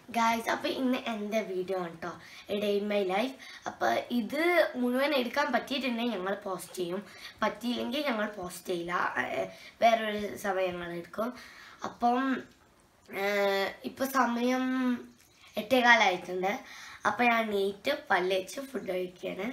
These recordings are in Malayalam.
ഗായ്സ് അപ്പോൾ ഇന്ന് എൻ്റെ വീഡിയോ ആണ് കേട്ടോ ഡേ ഇൻ മൈ ലൈഫ് അപ്പോൾ ഇത് മുഴുവൻ എടുക്കാൻ പറ്റിയിട്ടുണ്ടെങ്കിൽ ഞങ്ങൾ പോസ്റ്റ് ചെയ്യും പറ്റിയില്ലെങ്കിൽ ഞങ്ങൾ പോസ്റ്റ് ചെയ്യില്ല ഏഹ് വേറൊരു സമയം ഞങ്ങൾ എടുക്കും അപ്പം ഇപ്പോൾ സമയം എട്ടേകാലായിട്ടുണ്ട് അപ്പോൾ ഞാൻ നീറ്റ് പല്ലേച്ച് ഫുഡ് കഴിക്കുകയാണ്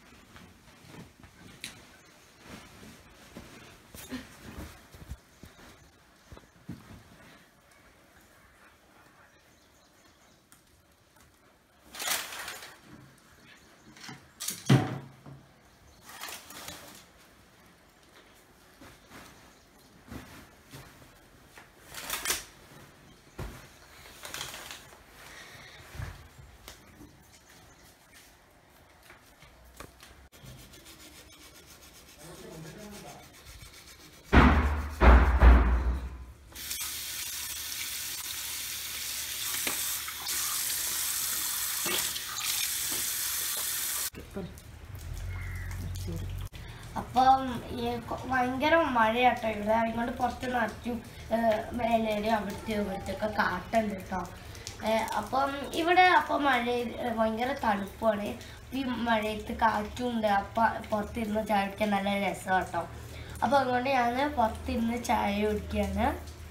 അപ്പം ഈ കൊ- ഭയങ്കര മഴയാട്ടോ ഇവിടെ അതുകൊണ്ട് പുറത്ത് നിറച്ചും മേലേരും അവിടുത്തെ ഇവിടുത്തെയൊക്കെ കാട്ടുണ്ട് കേട്ടോ അപ്പം ഇവിടെ അപ്പം മഴ ഭയങ്കര തണുപ്പാണ് ഈ മഴയത്ത് കാറ്റും ഉണ്ട് അപ്പം പുറത്തിരുന്ന് ചായ കുടിക്കാൻ നല്ല രസം കേട്ടോ അപ്പം അതുകൊണ്ട് ഞാൻ പുറത്തിരുന്ന് ചായ കുടിക്കുകയാണ്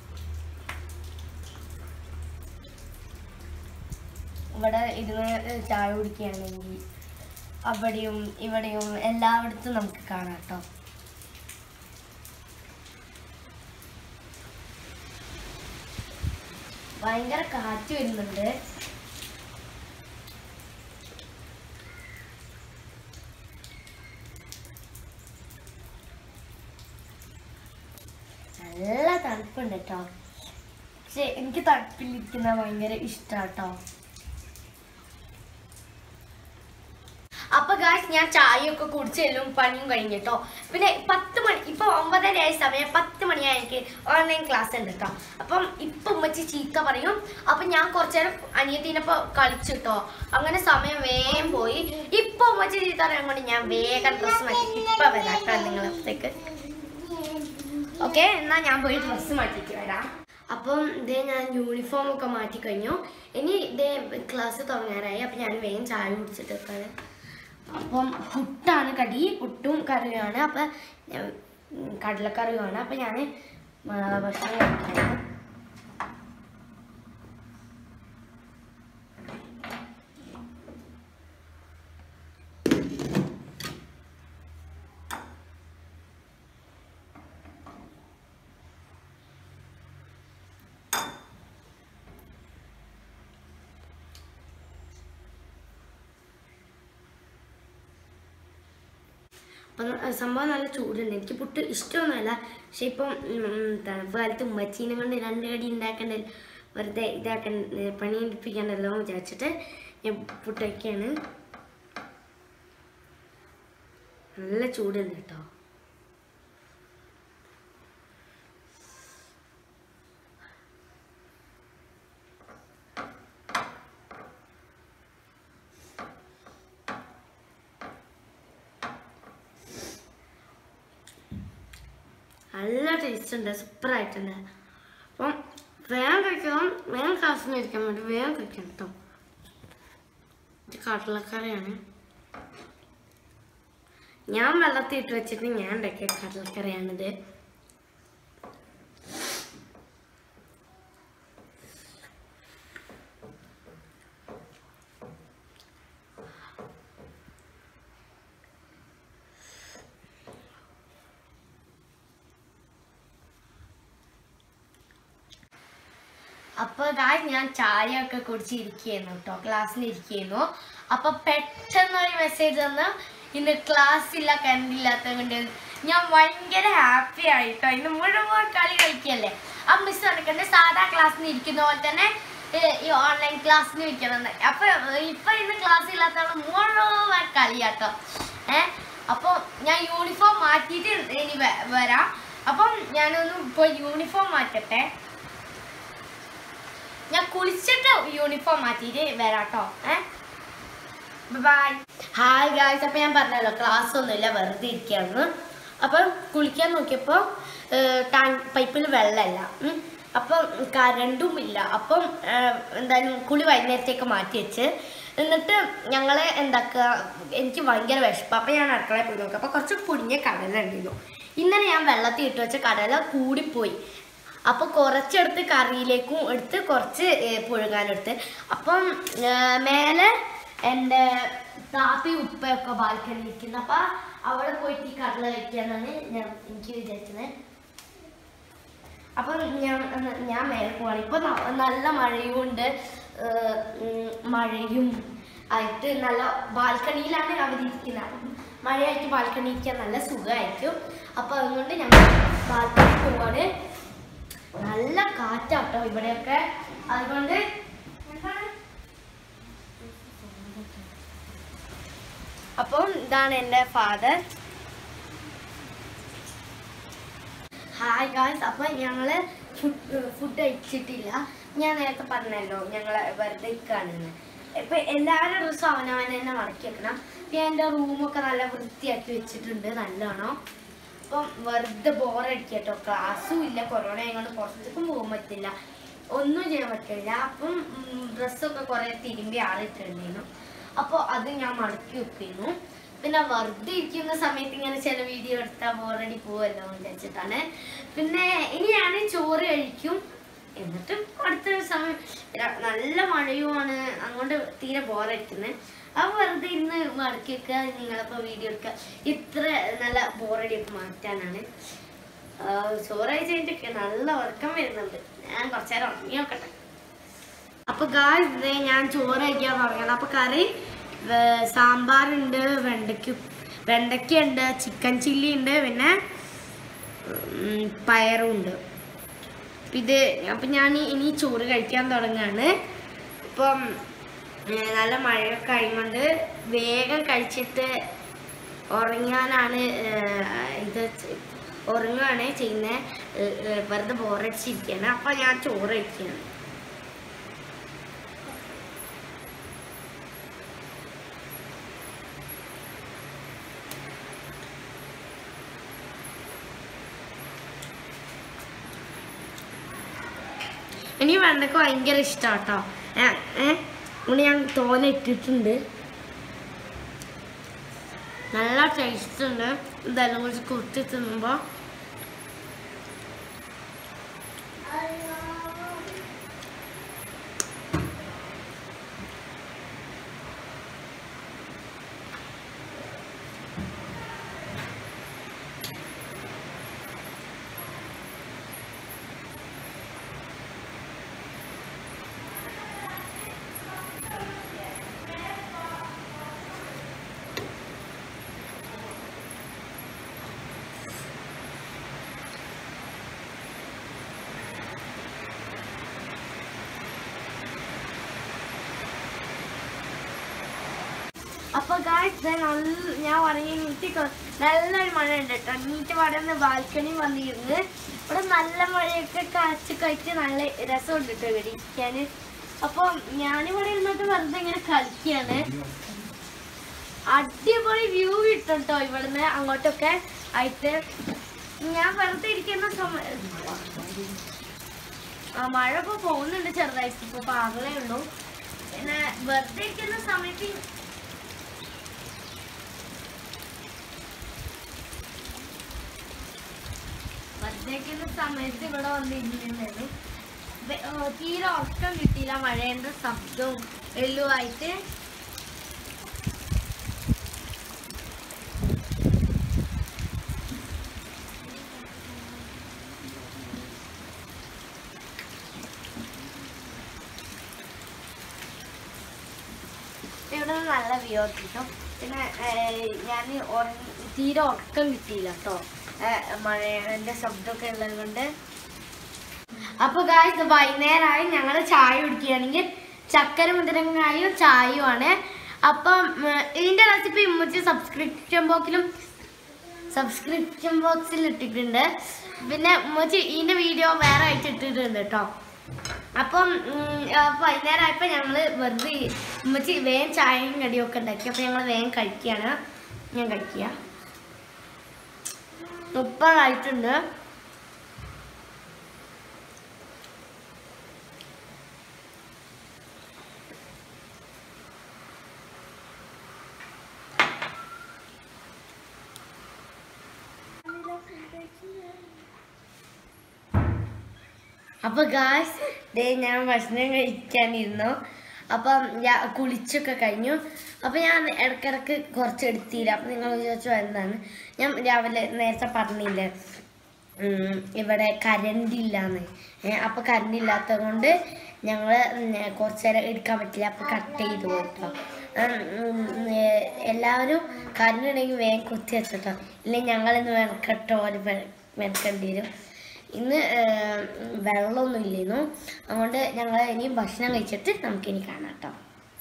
ഇവിടെ ഇരുന്ന് ചായ കുടിക്കുകയാണെങ്കിൽ അവിടെയും ഇവിടെയും എല്ലായിടത്തും നമുക്ക് കാണാം കേട്ടോ ഭയങ്കര കാറ്റ് വരുന്നുണ്ട് നല്ല തണുപ്പുണ്ട് കേട്ടോ പക്ഷെ എനിക്ക് തണുപ്പിലിരിക്കുന്ന ഭയങ്കര ഇഷ്ടാട്ടോ അപ്പൊ ഗായ്സ് ഞാൻ ചായയൊക്കെ കുടിച്ചെല്ലും പണിയും കഴിഞ്ഞിട്ടോ പിന്നെ പത്ത് മണി ഇപ്പൊ ഒമ്പതരയായ സമയം പത്ത് മണിയായ എനിക്ക് ഓൺലൈൻ ക്ലാസ് ഉണ്ട് കേട്ടോ അപ്പം ഇപ്പൊ ഉമ്മച്ചി ചീത്ത പറയും അപ്പൊ ഞാൻ കുറച്ചേരം അനിയത്തിനൊപ്പം കളിച്ചിട്ടോ അങ്ങനെ സമയം വേഗം പോയി ഇപ്പൊ ഉമ്മച്ചി ചീത്ത പറയാൻ കൊണ്ട് ഞാൻ വേഗം ഡ്രസ്സ് മാറ്റി ഇപ്പൊ വരാം കേട്ടോ നിങ്ങളത്തേക്ക് ഓക്കെ എന്നാ ഞാൻ പോയി ഡ്രസ്സ് മാറ്റിയിട്ട് വരാം അപ്പം ഇതേ ഞാൻ യൂണിഫോം ഒക്കെ മാറ്റി കഴിഞ്ഞു ഇനി ഇതേ ക്ലാസ് തുടങ്ങാനായി അപ്പം ഞാൻ വേഗം ചായ കുടിച്ചിട്ട് വെക്കാണ് അപ്പം പുട്ടാണ് കടി പുട്ടും കറിയുമാണ് അപ്പം ഞാൻ ഉം, കടലക്കറിയുമാണ് അപ്പം ഞാൻ ഭക്ഷണം കഴിക്കാണ് അപ്പം അഹ് സംഭവം നല്ല ചൂടുണ്ട് എനിക്ക് പുട്ട് ഇഷ്ടമൊന്നുമല്ല പക്ഷെ ഇപ്പം ഉം, തണുപ്പ് കാലത്ത് ഉമ്മച്ചീനെ കൊണ്ട് രണ്ട് കടി ഉണ്ടാക്കണ്ട വെറുതെ ഇതാക്കൻ പണി എടുപ്പിക്കണ്ടല്ലോ എന്ന് വിചാരിച്ചിട്ട് ഞാൻ പുട്ട് വയ്ക്കാണ് നല്ല ചൂടുണ്ട് കേട്ടോ നല്ല ടേസ്റ്റ് ഉണ്ട് സൂപ്പർ ആയിട്ടുണ്ട് അപ്പം വേഗം കഴിക്കണം വേഗം ക്ലാസ്സിന് ഇരിക്കാൻ വേണ്ടി വേഗം കഴിക്കണം കേട്ടോ ഇത് കടലക്കറിയാണ് ഞാൻ വെള്ളത്തിൽ ഇട്ട് വെച്ചിട്ട് ഞാൻ ഉണ്ടാക്കിയ കടലക്കറിയാണിത് അപ്പൊ ഗായ് ഞാൻ ചായ ഒക്കെ കുടിച്ചിരിക്കുന്നു കേട്ടോ ക്ലാസ്സിൽ ഇരിക്കുന്നു അപ്പൊ പെട്ടെന്ന് ഒരു മെസ്സേജ് വന്ന് ഇന്ന് ക്ലാസ് ഇല്ല കണ്ടില്ലാത്ത കൊണ്ട് ഞാൻ ഭയങ്കര ഹാപ്പി ആയിട്ടോ ഇന്ന് മുഴുവൻ കളി കളിക്കല്ലേ ആ മിസ് നടക്കണ്ട സാധാ ക്ലാസ്സിൽ ഇരിക്കുന്ന പോലെ തന്നെ ഏ, ഈ ഓൺലൈൻ ക്ലാസ്സിന് ഇരിക്കണം അപ്പൊ ഇപ്പൊ ഇന്ന് ക്ലാസ് ഇല്ലാത്തതാണ് മുഴുവൻ കളിയാട്ടോ ഏ അപ്പൊ ഞാൻ യൂണിഫോം മാറ്റിയിട്ട് ഇനി വ- വരാം അപ്പം ഞാനൊന്ന് ഇപ്പൊ യൂണിഫോം മാറ്റട്ടെ ഞാൻ കുളിച്ചിട്ട് യൂണിഫോം മാറ്റിയിട്ട് വരാട്ടോ ഏ ബൈ ഹായ് ഗായ്സ് അപ്പം ഞാൻ പറഞ്ഞല്ലോ ക്ലാസ് ഒന്നുമില്ല വെറുതെ ഇരിക്കുകയാണ് അപ്പം കുളിക്കാൻ നോക്കിയപ്പോൾ ടാങ്ക് പൈപ്പിൽ വെള്ളമല്ല ഉം. അപ്പം കരണ്ടും ഇല്ല അപ്പം ആ, എന്തായാലും കുളി വൈകുന്നേരത്തേക്ക് മാറ്റി വെച്ച് എന്നിട്ട് ഞങ്ങൾ എന്താക്കുക എനിക്ക് ഭയങ്കര വിശപ്പ് അപ്പം ഞാൻ അടുക്കളയിൽ പോയി നോക്കാം അപ്പം കുറച്ച് പുടിഞ്ഞ കടല ഉണ്ടായിരുന്നു ഇന്നലെ ഞാൻ വെള്ളത്തിൽ ഇട്ട് വെച്ച കടല കൂടിപ്പോയി അപ്പോൾ കുറച്ചെടുത്ത് കറിയിലേക്കും എടുത്ത് കുറച്ച് ഏ, പുഴുങ്ങാനെടുത്ത് അപ്പം ഏ, മേലെ എൻ്റെ താത്തയും ഉപ്പയൊക്കെ ബാൽക്കണി നിൽക്കുന്നത് അപ്പം അവിടെ പോയിട്ട് ഈ കടല കഴിക്കാനാണ് ഞാൻ എനിക്ക് വിചാരിക്കുന്നത് അപ്പം ഞാൻ ഞാൻ മേലെ പോവാണ് ഇപ്പൊ ന- നല്ല മഴയും ഉണ്ട് ഏർ ഉം മഴയും ആയിട്ട് നല്ല ബാൽക്കണിയിലാണ് അവരിയ്ക്കുന്നത് അപ്പം മഴയായിട്ട് ബാൽക്കണി ഇരിക്കാൻ നല്ല സുഖമായിരിക്കും അപ്പൊ അതുകൊണ്ട് ഞങ്ങൾ ബാൽക്കണി പോവാണ് നല്ല കാറ്റാട്ടോ ഇവിടെയൊക്കെ അതുകൊണ്ട് എന്താണ് അപ്പം ഇതാണ് എൻ്റെ ഫാദർ ഹായ് ഗായ്സ് അപ്പൊ ഞങ്ങള് ഫുഡ് ഫുഡ് കഴിച്ചിട്ടില്ല ഞാൻ നേരത്തെ പറഞ്ഞല്ലോ ഞങ്ങള് വെറുതെ കാണുന്നത് ഇപ്പൊ എല്ലാവരുടെ ഡ്രസ്സും അവനവൻ തന്നെ മടക്കി വെക്കണം ഞാൻ എൻ്റെ റൂമൊക്കെ നല്ല വൃത്തിയാക്കി വെച്ചിട്ടുണ്ട് നല്ലോണം അപ്പം വെറുതെ ബോറടിക്കട്ടോ ക്ലാസ്സും ഇല്ല കൊറോണ ആയതുകൊണ്ട് പുറത്തേക്കും പോകാൻ പറ്റില്ല ഒന്നും ചെയ്യാൻ പറ്റില്ല അപ്പം ഡ്രസ്സൊക്കെ കുറെ തിരുമ്പി ആളിട്ടുണ്ടായിരുന്നു അപ്പോൾ അത് ഞാൻ മടക്കി വെക്കുന്നു പിന്നെ വെറുതെ ഇരിക്കുന്ന സമയത്ത് ഇങ്ങനെ ചില വീഡിയോ എടുത്താൽ ബോറടി പോവല്ലോ എന്ന് വിചാരിച്ചിട്ടാണ് പിന്നെ ഇനി ഞാൻ ചോറ് കഴിക്കും എന്നിട്ടും അടുത്ത സമയം ര- നല്ല മഴയുമാണ് അങ്ങോട്ട് തീരെ ബോറടിക്കുന്നത് അപ്പോൾ വെറുതെ ഇരുന്ന് മടക്കി വെക്കുക നിങ്ങളിപ്പോൾ വീഡിയോ എടുക്കുക ഇത്ര നല്ല ബോറടിയൊക്കെ മാറ്റാനാണ് ആ, ചോറ് കഴിച്ച് കഴിഞ്ഞിട്ടൊക്കെ നല്ല ഉറക്കം വരുന്നുണ്ട് ഞാൻ കുറച്ചു നേരം ഉറങ്ങി നോക്കട്ടെ അപ്പൊ ഗായ്സ് ഞാൻ ചോറ് കഴിക്കാൻ തുടങ്ങണം അപ്പൊ കറി വേ- സാമ്പാറുണ്ട് വെണ്ടയ്ക്ക് വെണ്ടയ്ക്ക ഉണ്ട് ചിക്കൻ ചില്ലി ഉണ്ട് പിന്നെ ഉം, പയറും ഉണ്ട് അപ്പൊ ഇത് അപ്പൊ ഞാൻ ഇനി ചോറ് കഴിക്കാൻ തുടങ്ങാണ് ഇപ്പം ഏ, നല്ല മഴയൊക്കെ കഴിയുകൊണ്ട് വേഗം കഴിച്ചിട്ട് ഉറങ്ങാനാണ് ഏ, ഇത് ചെ- ഉറങ്ങുകയാണ് ചെയ്യുന്നത് വെറുതെ ബോറടിച്ചിരിക്കുകയാണ് അപ്പൊ ഞാൻ ചോറ് കഴിക്കുകയാണ് എനിക്ക് വെണ്ടക്ക ഭയങ്കര ഇഷ്ടാട്ടോ ഏഹ് ഇവിടെ ഞാൻ തോനെ ഇട്ടിട്ടുണ്ട് നല്ല ടേസ്റ്റ് ഉണ്ട് ഇതെല്ലാം കുറച്ച് കുത്തി തിന്നുമ്പോ അപ്പൊ ഗായ്സ് നല്ല ഞാൻ ഉറങ്ങി നീറ്റ് നല്ലൊരു മഴ ഉണ്ട് കേട്ടോ നീറ്റ് പടന്ന് ബാൽക്കണി വന്നിരുന്ന് ഇവിടെ നല്ല മഴയൊക്കെ കാച്ച് കഴിച്ച് നല്ല രസമുണ്ട് കേട്ടോ ഇവിടെ ഇരിക്കാന് അപ്പൊ ഞാനിവിടെ ഇരുന്നിട്ട് വെറുതെ ഇങ്ങനെ കളിക്കാണ് അടിപൊളി വ്യൂ കിട്ടും കേട്ടോ ഇവിടുന്ന് അങ്ങോട്ടൊക്കെ ആയിട്ട് ഞാൻ വെറുതെ ഇരിക്കുന്ന സമയം ആ മഴ ഇപ്പൊ പോകുന്നുണ്ട് ചെറുതായിട്ട് ഇപ്പൊ പാകലേ ഉള്ളൂ പിന്നെ വെറുതെ ഇരിക്കുന്ന സമയത്ത് വെറുതെക്കുന്ന സമയത്ത് ഇവിടെ വന്നിരുന്നുണ്ടായിരുന്നു വെ- ഏർ തീരെ ഉറക്കം കിട്ടിയില്ല മഴേന്റെ ശബ്ദവും എല്ലുമായിട്ട് ഇവിടെ നിന്ന് നല്ല വ്യൂ കിട്ടും പിന്നെ ഞാൻ തീരെ ഉറക്കം കിട്ടിയില്ല കേട്ടോ മഴയുടെ ശബ്ദമൊക്കെ ഉള്ളത് കൊണ്ട് അപ്പൊ ഗായ്സ് വൈകുന്നേരമായി ഞങ്ങൾ ചായ കുടിക്കുകയാണെങ്കിൽ ചക്കര മുതിരങ്ങായും ചായയുമാണ് അപ്പം ഉം, ഇതിന്റെ റെസിപ്പി ഉമ്മച്ച് സബ്സ്ക്രിപ്ഷൻ ബോക്സിലും സബ്സ്ക്രിപ്ഷൻ ബോക്സിൽ ഇട്ടിട്ടുണ്ട് പിന്നെ ഉമ്മച്ചി ഇതിന്റെ വീഡിയോ വേറെ ആയിട്ട് ഇട്ടിട്ടുണ്ട് കേട്ടോ അപ്പം ഉം, അപ്പൊ വൈകുന്നേരമായപ്പോ ഞങ്ങള് വെറുതെ ഉമ്മച്ചി വേഗം ചായയും കടിയും ഒക്കെ ഉണ്ടാക്കി അപ്പൊ ഞങ്ങൾ വേഗം കഴിക്കുകയാണ് ഞാൻ കഴിക്കുക മുപ്പതായിട്ടുണ്ട് അപ്പൊ ഗായ്സ് ദേ ഞാൻ ഭക്ഷണം കഴിക്കാനിരുന്നു അപ്പം ഞാൻ കുളിച്ചൊക്കെ കഴിഞ്ഞു അപ്പൊ ഞാൻ ഇടക്കിടക്ക് കുറച്ച് എടുത്തില്ല അപ്പൊ നിങ്ങൾ വിചാരിച്ചു എന്താണ് ഞാൻ രാവിലെ നേരത്തെ പറഞ്ഞില്ലേ ഉം, ഇവിടെ കരണ്ട് ഇല്ലാന്ന് ഏ, അപ്പൊ കരണ്ട് ഇല്ലാത്തത് കൊണ്ട് ഞങ്ങള് ഉം, കുറച്ച് നേരം എടുക്കാൻ പറ്റില്ല അപ്പൊ കട്ട് ചെയ്ത് പോയിട്ടോ ഉം, ഉം, ഏ, എല്ലാവരും കരണ്ട് ഉണ്ടെങ്കിൽ വേഗം കുത്തി വെച്ചിട്ടോ ഇല്ലെങ്കിൽ ഞങ്ങളിന്ന് മെനക്കെട്ടോ ഒരു മെനക്കേണ്ടി വരും ഇന്ന് ഏ, വെള്ളമൊന്നും ഇല്ലായിരുന്നു അതുകൊണ്ട് ഞങ്ങൾ ഇനിയും ഭക്ഷണം കഴിച്ചിട്ട് നമുക്കിനി കാണാം കേട്ടോ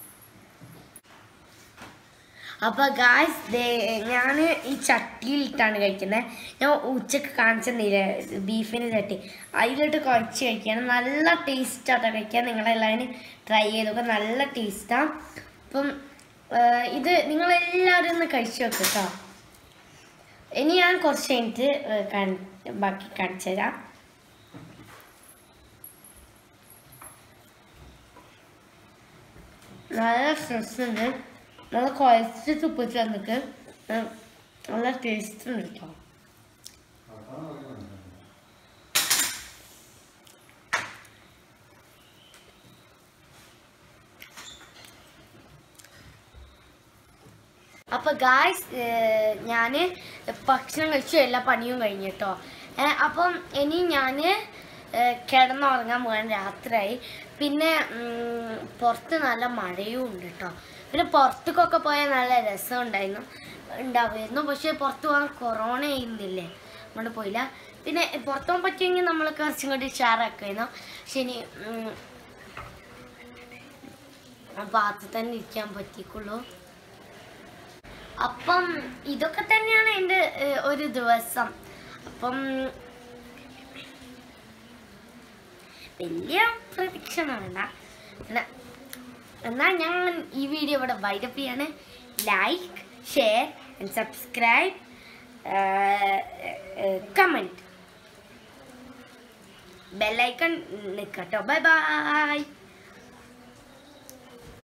അപ്പൊ ഗായ്സ് ഞാൻ ഈ ചട്ടിയിലിട്ടാണ് കഴിക്കുന്നത് ഞാൻ ഉച്ചക്ക് കാണിച്ചെന്നില്ലേ ബീഫിന് ചട്ടി അതിലിട്ട് കുഴച്ച് കഴിക്കുകയാണ് നല്ല ടേസ്റ്റാട്ടോ കഴിക്കാൻ നിങ്ങളെല്ലാവരും ട്രൈ ചെയ്തൊക്കെ നല്ല ടേസ്റ്റാണ് അപ്പം ആ, ഇത് നിങ്ങളെല്ലാവരും ഒന്ന് കഴിച്ചു നോക്ക് കേട്ടോ ഇനി ഞാൻ കുറച്ച് കഴിഞ്ഞിട്ട് ഏ, കാണി- ബാക്കി കാണിച്ചു തരാം നല്ല സ്ട്രെസ് ഉണ്ട് നല്ല കുഴച്ച് തുപ്പിച്ച് വന്നിട്ട് നല്ല ടേസ്റ്റ് ഉണ്ട് കേട്ടോ അപ്പൊ ഗായ്സ് ഞാൻ ഭക്ഷണം കഴിച്ചു എല്ലാ പണിയും കഴിഞ്ഞു കേട്ടോ ഏ, അപ്പം ഇനി ഞാൻ കിടന്നുറങ്ങാൻ പോകാൻ രാത്രിയായി പിന്നെ ഉം, പുറത്ത് നല്ല മഴയും ഉണ്ട് കേട്ടോ പിന്നെ പുറത്തേക്കൊക്കെ പോയാൽ നല്ല രസം ഉണ്ടായിരുന്നു ഉണ്ടാവുമായിരുന്നു പക്ഷെ പുറത്ത് പോകാൻ കൊറോണ ചെയ്യുന്നില്ലേ അതുകൊണ്ട് പോയില്ല പിന്നെ പുറത്ത് പോകാൻ പറ്റുമെങ്കിൽ നമ്മൾ കുറച്ചും കൂടി ഉഷാറാക്കുമായിരുന്നു പക്ഷെ ഇനി ഉം, ആ ഭാഗത്ത് തന്നെ ഇരിക്കാൻ പറ്റിക്കുള്ളൂ അപ്പം ഇതൊക്കെ തന്നെയാണ് എൻ്റെ ഏഹ്, ഒരു ദിവസം അപ്പം വലിയ പ്രതീക്ഷ വേണ്ട എന്നാ- എന്നാൽ ഞാൻ ഈ വീഡിയോ ഇവിടെ വൈഡപ്പ് ചെയ്യാണ് like share and subscribe comment bell icon നിൽക്കട്ടോ ബൈ ബൈ